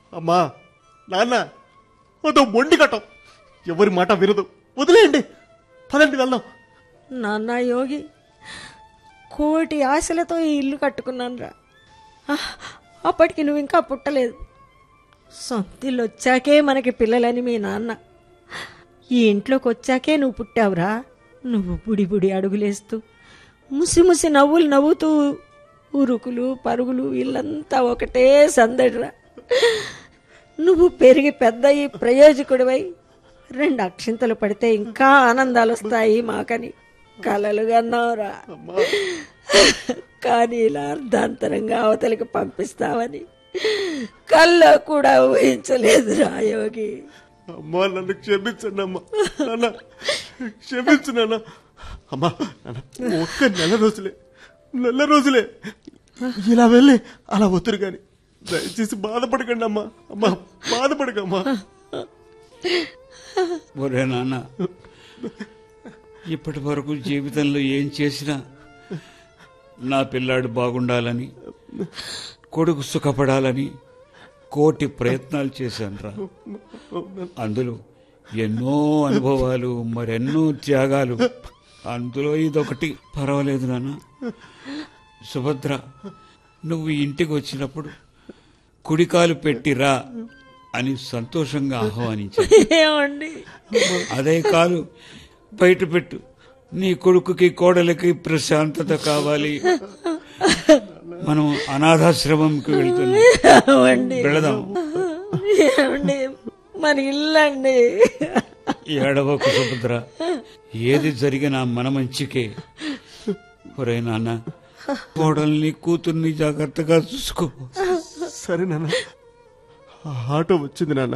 అమ్మా నాన్న అదో మొండి కట్టం ఎవరి మాట వినదు వదిలేయండి పదండి వెళ్దాం నాన్న యోగి కోటి ఆశలతో ఈ ఇల్లు కట్టుకున్నానురా ఆహ్, అప్పటికి నువ్వు ఇంకా పుట్టలేదు సొంత ఇల్లు వచ్చాకే మనకి పిల్లలని మీ నాన్న ఈ ఇంట్లోకి వచ్చాకే నువ్వు పుట్టావురా నువ్వు బుడి బుడి అడుగులేస్తూ ముసి ముసి నవ్వులు నవ్వుతూ ఉరుకులు పరుగులు ఇల్లంతా ఒకటే సందడిరా నువ్వు పెరిగి పెద్దయి ప్రయోజకుడివై రెండు అక్షింతలు పడితే ఇంకా ఆనందాలు వస్తాయి మాకని కలలు కన్నావురా కానీ ఇలా అర్ధాంతరంగా అవతలికి పంపిస్తావని కల్లో కూడా ఊహించలేదు రాయోగి అమ్మా నన్ను క్షమించండి అమ్మా నాన్న క్షమించు నాన్న అమ్మా నాన్న ఒక్క నెల రోజులే నెల రోజులే ఇలా వెళ్ళి అలా వద్దురు కానీ దయచేసి బాధపడకండి అమ్మా అమ్మా బాధపడకమ్మా ఒరే నాన్న ఇప్పటి వరకు జీవితంలో ఏం చేసినా నా పిల్లాడు బాగుండాలని కొడుకు సుఖపడాలని కోటి ప్రయత్నాలు చేశానురా అందులో ఎన్నో అనుభవాలు మరెన్నో త్యాగాలు అందులో ఇదొకటి పర్వాలేదు నాన్న సుభద్ర నువ్వు ఇంటికి వచ్చినప్పుడు కుడికాలు పెట్టిరా అని సంతోషంగా ఆహ్వానించాను ఏమండి అదే కాదు బయట పెట్టు నీ కొడుకుకి కోడలికి ప్రశాంతత కావాలి మనం అనాథాశ్రమంకి వెళ్తున్నాం ఏమండి వెళదాం ఏమండి మన ఇల్లండి ఏడవకు సుభద్ర ఏది జరిగినా మన మంచికే ఒరే నాన్న కోడల్ని కూతుర్ని జాగ్రత్తగా చూసుకో సరే నాన్న ఆ ఆటో వచ్చింది నాన్న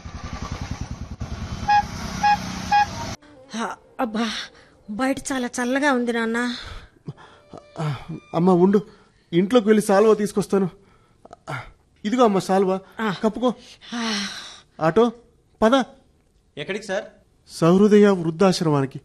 ఆ, అబ్బా బయట చాలా చల్లగా ఉంది నాన్న ఆ, అమ్మా ఉండు ఇంట్లోకి వెళ్ళి సాల్వా తీసుకొస్తాను ఆ, ఇదిగో అమ్మ సాల్వా కప్పుకో ఆటో పద ఎక్కడికి సార్ సహృదయ వృద్ధాశ్రమానికి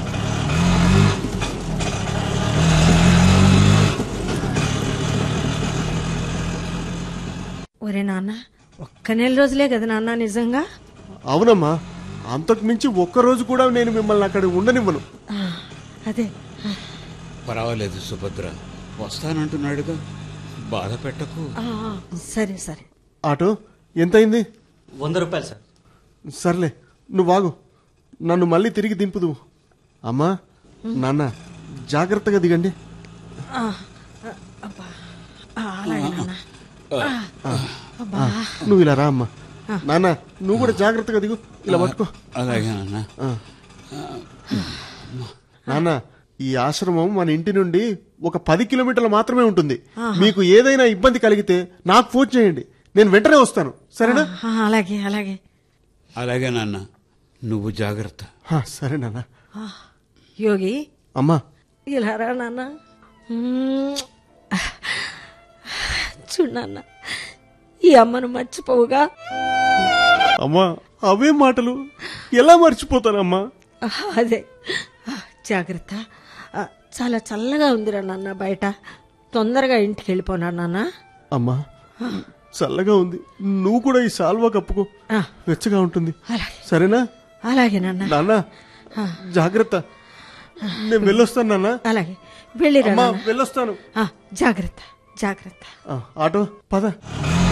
ఒరే నాన్న ఒక్క నెల రోజులే కదా నాన్న నిజంగా అవునమ్మా అంతకు మించి ఒక్కరోజు కూడా నేను మిమ్మల్ని అక్కడ ఉండనివ్వను ఆ, అదే ఆ, పర్వాలేదు సుభద్ర వస్తానంటున్నాడుగా బాధ పెట్టకు ఆ, సరే సరే ఆటో ఎంతయింది వంద రూపాయలు సార్ సర్లే నువ్వు ఆగు నన్ను మళ్ళీ తిరిగి దింపుదు అమ్మా నాన్న జాగ్రత్తగా దిగండి ఆ, ఆ, అబ్బా ఆ, అలాగే నాన్న ఆ, నువ్వు ఇలా రా అమ్మా నాన్న నువ్వు కూడా జాగ్రత్తగా దిగు ఇలా పట్టుకో అలాగే నాన్న నాన్న ఈ ఆశ్రమం మన ఇంటి నుండి ఒక పది కిలోమీటర్లు మాత్రమే ఉంటుంది మీకు ఏదైనా ఇబ్బంది కలిగితే నాకు ఫోన్ చేయండి నేను వెంటనే వస్తాను సరేనా ఆ, అలాగే అలాగే అలాగే నాన్న నువ్వు జాగ్రత్త హా, సరే నాన్న ఆ, యోగి అమ్మా ఇలా రా నాన్న మ్మ్. చూడు నాన్న ఈ అమ్మను మర్చిపోవుగా అమ్మా అవే మాటలు ఎలా మర్చిపోతానమ్మా ఆ, అదే ఆ, జాగ్రత్త ఆ, చాలా చల్లగా ఉందిరా నాన్న బయట తొందరగా ఇంటికి వెళ్ళిపోనా నాన్న అమ్మా చల్లగా ఉంది నువ్వు కూడా ఈ సాల్వా కప్పుకో ఆ, వెచ్చగా ఉంటుంది అలాగే సరేనా అలాగే నాన్న నాన్న జాగ్రత్త నేను వెళ్ళొస్తాను నాన్న అలాగే వెళ్ళిరా అమ్మా నాన్న వెళ్ళొస్తాను ఆ, జాగ్రత్త జాగ్రత్త ఆ, ఆటో పద